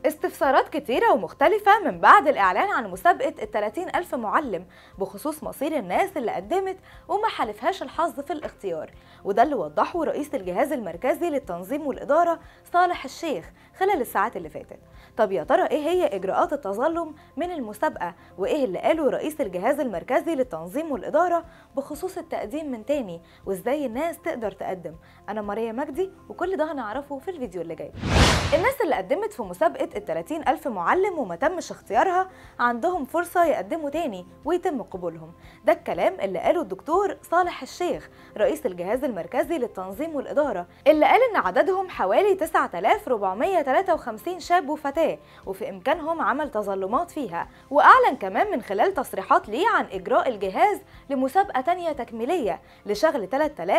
استفسارات كتيرة ومختلفة من بعد الإعلان عن مسابقة ال 30 ألف معلم بخصوص مصير الناس اللي قدمت وما حالفهاش الحظ في الاختيار وده اللي وضحه رئيس الجهاز المركزي للتنظيم والإدارة صالح الشيخ خلال الساعات اللي فاتت طب يا ترى ايه هي اجراءات التظلم من المسابقه وايه اللي قاله رئيس الجهاز المركزي للتنظيم والاداره بخصوص التقديم من تاني وازاي الناس تقدر تقدم انا ماريا مجدي وكل ده هنعرفه في الفيديو اللي جاي الناس اللي قدمت في مسابقه ال 30 ألف معلم وما تمش اختيارها عندهم فرصه يقدموا تاني ويتم قبولهم ده الكلام اللي قاله الدكتور صالح الشيخ رئيس الجهاز المركزي للتنظيم والاداره اللي قال ان عددهم حوالي 9453 شاب وفتاه وفي إمكانهم عمل تظلمات فيها وأعلن كمان من خلال تصريحات ليه عن إجراء الجهاز لمسابقة تانية تكميلية لشغل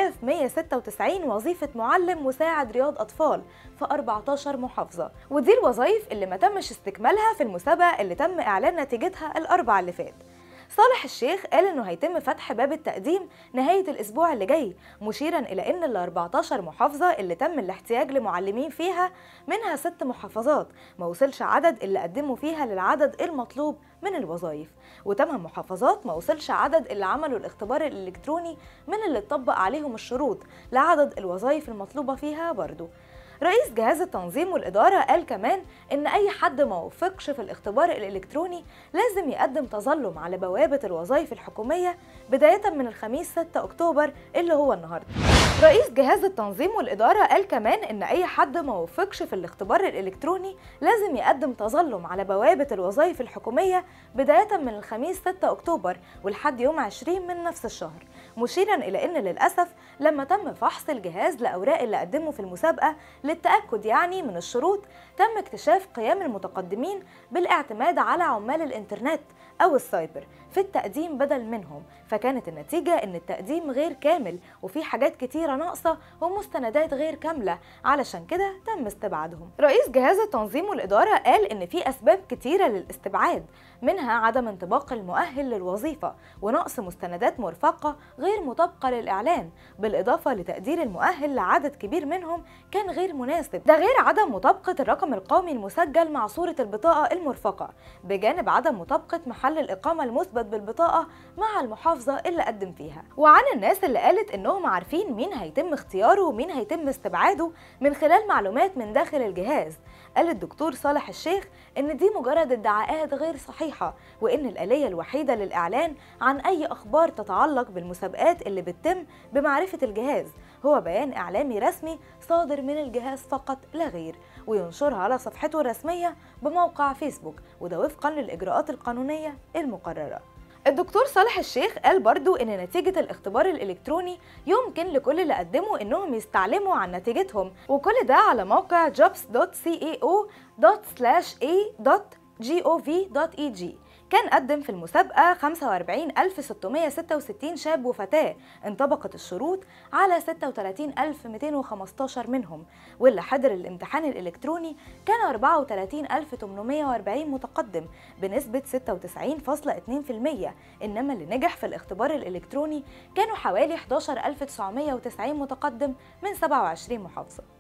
3196 وظيفة معلم مساعد رياض أطفال في 14 محافظة ودي الوظائف اللي ما تمش استكمالها في المسابقة اللي تم إعلان نتيجتها الأربع اللي فات صالح الشيخ قال انه هيتم فتح باب التقديم نهايه الاسبوع اللي جاي مشيرا الى ان ال 14 محافظه اللي تم الاحتياج لمعلمين فيها منها ست محافظات ما وصلش عدد اللي قدموا فيها للعدد المطلوب من الوظائف وثمان محافظات ما وصلش عدد اللي عملوا الاختبار الالكتروني من اللي اتطبق عليهم الشروط لعدد الوظائف المطلوبه فيها برضه رئيس جهاز التنظيم والإدارة قال كمان إن أي حد ما وفقش في الاختبار الإلكتروني لازم يقدم تظلم على بوابة الوظائف الحكومية بداية من الخميس 6 أكتوبر اللي هو النهاردة رئيس جهاز التنظيم والإدارة قال كمان إن أي حد ما وفقش في الاختبار الإلكتروني لازم يقدم تظلم على بوابة الوظائف الحكومية بداية من الخميس 6 أكتوبر ولحد يوم 20 من نفس الشهر مشيرا إلى أن للأسف لما تم فحص الجهاز لأوراق اللي قدموا في المسابقة للتأكد يعني من الشروط تم اكتشاف قيام المتقدمين بالاعتماد على عمال الإنترنت أو السايبر في التقديم بدل منهم فكانت النتيجة إن التقديم غير كامل وفي حاجات كتيرة ناقصة ومستندات غير كاملة علشان كده تم استبعادهم رئيس جهاز التنظيم والإدارة قال إن في أسباب كتيرة للاستبعاد منها عدم انطباق المؤهل للوظيفة ونقص مستندات مرفقة غير مطابقة للإعلان بالإضافة لتقدير المؤهل لعدد كبير منهم كان غير مناسب ده غير عدم مطابقة الرقم القومي المسجل مع صورة البطاقة المرفقة بجانب عدم مطابقة محل الإقامة المثبت بالبطاقة مع المحافظة اللي قدم فيها وعن الناس اللي قالت إنهم عارفين مين هيتم اختياره ومين هيتم استبعاده من خلال معلومات من داخل الجهاز قال الدكتور صالح الشيخ إن دي مجرد ادعاءات غير صحيحة وإن الآلية الوحيدة للإعلان عن أي أخبار تتعلق بالمسابقات اللي بتتم بمعرفة الجهاز هو بيان إعلامي رسمي صادر من الجهاز فقط لا غير وينشرها على صفحته الرسمية بموقع فيسبوك وده وفقا للإجراءات القانونية المقررة الدكتور صالح الشيخ قال برضو ان نتيجة الاختبار الالكتروني يمكن لكل اللي قدموا انهم يستعلموا عن نتيجتهم وكل ده على موقع jobs.cao.a.gov.eg كان قدم في المسابقة 45666 شاب وفتاة انطبقت الشروط على 36215 منهم واللي حضر الامتحان الإلكتروني كان 34840 متقدم بنسبة 96.2% إنما اللي نجح في الاختبار الإلكتروني كانوا حوالي 11990 متقدم من 27 محافظة